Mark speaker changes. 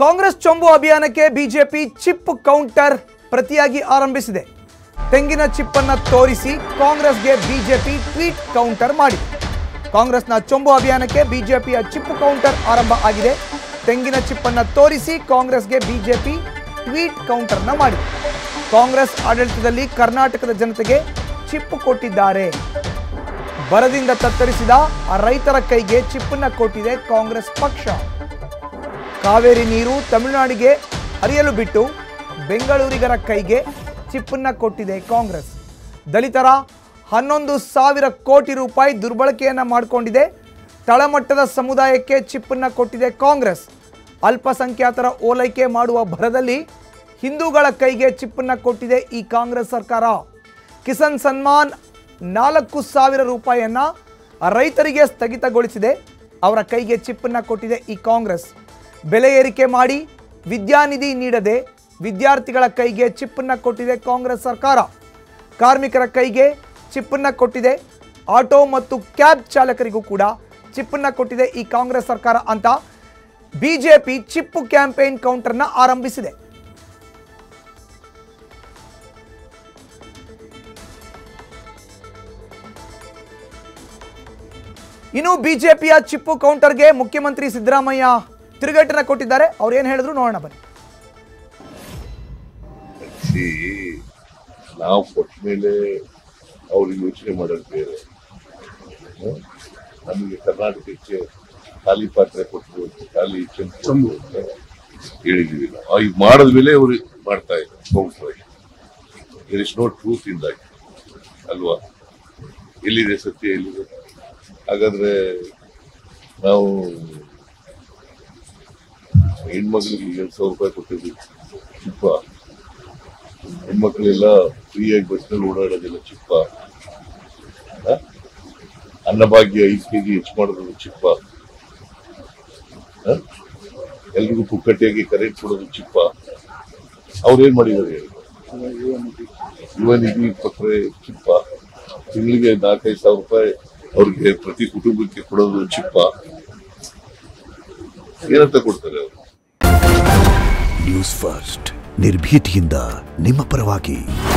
Speaker 1: ಕಾಂಗ್ರೆಸ್ ಚೊಂಬು ಅಭಿಯಾನಕ್ಕೆ BJP chip counter ಪ್ರತಿಯಾಗಿ ಆರಂಭಿಸಿದೆ ತೆಂಗಿನ ಚಿಪ್ ಅನ್ನ ತೋರಿಸಿ ಕಾಂಗ್ರೆಸ್ಗೆ ಬಿಜೆಪಿ ಟ್ವೀಟ್ ಕೌಂಟರ್ ಮಾಡಿದೆ ಕಾಂಗ್ರೆಸ್ನ ಚೊಂಬು ಅಭಿಯಾನಕ್ಕೆ ಬಿಜೆಪಿಯ ಚಿಪ್ ಕೌಂಟರ್ ಆರಂಭ ಆಗಿದೆ ತೆಂಗಿನ ಚಿಪ್ ಅನ್ನ ತೋರಿಸಿ ಕಾಂಗ್ರೆಸ್ಗೆ ಬಿಜೆಪಿ ಟ್ವೀಟ್ ಕೌಂಟರ್ನ ಮಾಡಿದೆ ಕಾಂಗ್ರೆಸ್ ಆಡಳಿತದಲ್ಲಿ ಕರ್ನಾಟಕದ ಜನತೆಗೆ ಚಿಪ್ ಕೊಟ್ಟಿದ್ದಾರೆ ಬರದಿಂದ ತತ್ತರಿಸಿದ ಆ ರೈತರ ಕೈಗೆ ಚಿಪ್ಪನ್ನ ಕೊಟ್ಟಿದೆ ಕಾಂಗ್ರೆಸ್ ಪಕ್ಷ ಕಾವೇರಿ ನೀರು ತಮಿಳುನಾಡಿಗೆ ಹರಿಯಲು ಬಿಟ್ಟು ಬೆಂಗಳೂರಿಗರ ಕೈಗೆ ಚಿಪ್ಪನ್ನ ಕೊಟ್ಟಿದೆ ಕಾಂಗ್ರೆಸ್ ದಲಿತರ ಹನ್ನೊಂದು ಸಾವಿರ ಕೋಟಿ ರೂಪಾಯಿ ದುರ್ಬಳಕೆಯನ್ನ ಮಾಡಿಕೊಂಡಿದೆ ತಳಮಟ್ಟದ ಸಮುದಾಯಕ್ಕೆ ಚಿಪ್ಪನ್ನ ಕೊಟ್ಟಿದೆ ಕಾಂಗ್ರೆಸ್ ಅಲ್ಪಸಂಖ್ಯಾತರ ಓಲೈಕೆ ಮಾಡುವ ಭರದಲ್ಲಿ ಹಿಂದೂಗಳ ಕೈಗೆ ಚಿಪ್ಪನ್ನ ಕೊಟ್ಟಿದೆ ಈ ಕಾಂಗ್ರೆಸ್ ಸರ್ಕಾರ ಕಿಸಾನ್ ಸನ್ಮಾನ್ ನಾಲ್ಕು ಸಾವಿರ ರೂಪಾಯಿಯನ್ನ ರೈತರಿಗೆ ಸ್ಥಗಿತಗೊಳಿಸಿದೆ ಅವರ ಕೈಗೆ ಚಿಪ್ಪನ್ನ ಕೊಟ್ಟಿದೆ ಈ ಕಾಂಗ್ರೆಸ್ ಬೆಲೆ ಏರಿಕೆ ಮಾಡಿ ವಿದ್ಯಾನಿಧಿ ನೀಡದೆ ವಿದ್ಯಾರ್ಥಿಗಳ ಕೈಗೆ ಚಿಪ್ಪನ್ನ ಕೊಟ್ಟಿದೆ ಕಾಂಗ್ರೆಸ್ ಸರ್ಕಾರ ಕಾರ್ಮಿಕರ ಕೈಗೆ ಚಿಪ್ಪನ್ನ ಕೊಟ್ಟಿದೆ ಆಟೋ ಮತ್ತು ಕ್ಯಾಬ್ ಚಾಲಕರಿಗೂ ಕೂಡ ಚಿಪ್ಪನ್ನ ಕೊಟ್ಟಿದೆ ಈ ಕಾಂಗ್ರೆಸ್ ಸರ್ಕಾರ ಅಂತ ಬಿಜೆಪಿ ಚಿಪ್ಪು ಕ್ಯಾಂಪೇನ್ ಕೌಂಟರ್ನ ಆರಂಭಿಸಿದೆ ಇನ್ನು ಬಿಜೆಪಿಯ ಚಿಪ್ಪು ಕೌಂಟರ್ಗೆ ಮುಖ್ಯಮಂತ್ರಿ ಸಿದ್ದರಾಮಯ್ಯ ತಿರುಗೇಟನ್ನ ಕೊಟ್ಟಿದ್ದಾರೆ ಅವ್ರು ಏನು ಹೇಳಿದ್ರು ನೋಡೋಣ ಬನ್ನಿ
Speaker 2: ಸಿ ನಾವು ಕೊಟ್ಟ ಮೇಲೆ ಅವ್ರು ಯೋಚನೆ ಮಾಡೋದು ಬೇರೆ ಹ? ನಮಗೆ ಕರ್ನಾಟಕಕ್ಕೆ ಖಾಲಿ ಪಾತ್ರೆ ಕೊಟ್ಟರು ಖಾಲಿ ಚೆಂಪು ಅಂತ ಹೇಳಿದೀವಿ ನಾವು ಈಗ ಮಾಡಿದ್ಮೇಲೆ ಅವ್ರು ಮಾಡ್ತಾ ಇದ್ದಾರೆ counter there is no truth in that ಅಲ್ವಾ ಎಲ್ಲಿದೆ ಸತ್ಯ ಎಲ್ಲಿದೆ ಹಾಗಾದ್ರೆ ನಾವು ಹೆಣ್ಮಕ್ಳಿಗೆ ಎರಡು ಸಾವಿರ ರೂಪಾಯಿ ಕೊಟ್ಟಿದ್ವಿ ಚಿಪ್ಪ ಹೆಣ್ಮಕ್ಳೆಲ್ಲ ಫ್ರೀಯಾಗಿ ಬಸ್ನಲ್ಲಿ ಓಡಾಡೋದಿಲ್ಲ ಚಿಪ್ಪ ಹ? ಅನ್ನಭಾಗ್ಯ ಐದು ಕೆ ಜಿ ಹೆಚ್ಚು ಮಾಡೋದು ಚಿಪ್ಪ ಹ? ಎಲ್ರಿಗೂ ಪುಕ್ಕಟ್ಟೆಯಾಗಿ ಕರೆಂಟ್ ಕೊಡೋದು ಚಿಪ್ಪ ಅವ್ರೇನ್ ಮಾಡಿದ್ದಾರೆ ಹೇಳಿ ಯುವ ನಿಧಿ ಕೊಟ್ರೆ ಚಿಪ್ಪ ತಿಂಗಳಿಗೆ ನಾಲ್ಕೈದು ಸಾವಿರ ರೂಪಾಯಿ ಅವ್ರಿಗೆ ಪ್ರತಿ ಕುಟುಂಬಕ್ಕೆ ಕೊಡೋದು ಚಿಪ್ಪ ಏನಂತ ಕೊಡ್ತಾರೆ ಅವರು
Speaker 3: ನ್ಯೂಸ್ ಫಸ್ಟ್ ನಿರ್ಭೀತಿಯಿಂದ ನಿಮ್ಮ ಪರವಾಗಿ